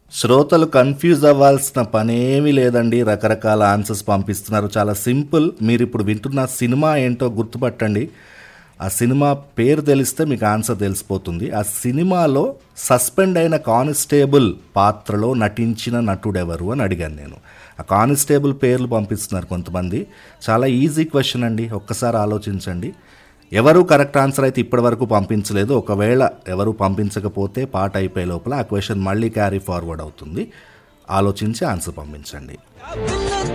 శ్రోతలు కన్ఫ్యూజ్ అవ్వాల్సిన పనేమీ లేదండి రకరకాల ఆన్సర్స్ పంపిస్తున్నారు చాలా సింపుల్ మీరు ఇప్పుడు వింటున్న సినిమా ఏంటో గుర్తుపట్టండి ఆ సినిమా పేరు తెలిస్తే మీకు ఆన్సర్ తెలిసిపోతుంది ఆ సినిమాలో సస్పెండ్ అయిన కానిస్టేబుల్ పాత్రలో నటించిన నటుడెవరు అని అడిగాను నేను ఆ కానిస్టేబుల్ పేర్లు పంపిస్తున్నారు కొంతమంది చాలా ఈజీ క్వశ్చన్ అండి ఒక్కసారి ఆలోచించండి ఎవరు కరెక్ట్ ఆన్సర్ అయితే ఇప్పటివరకు పంపించలేదు ఒకవేళ ఎవరు పంపించకపోతే పాట అయిపోయే లోపల ఆ క్వశ్చన్ మళ్ళీ క్యారీ ఫార్వర్డ్ అవుతుంది ఆలోచించి ఆన్సర్ పంపించండి విన్న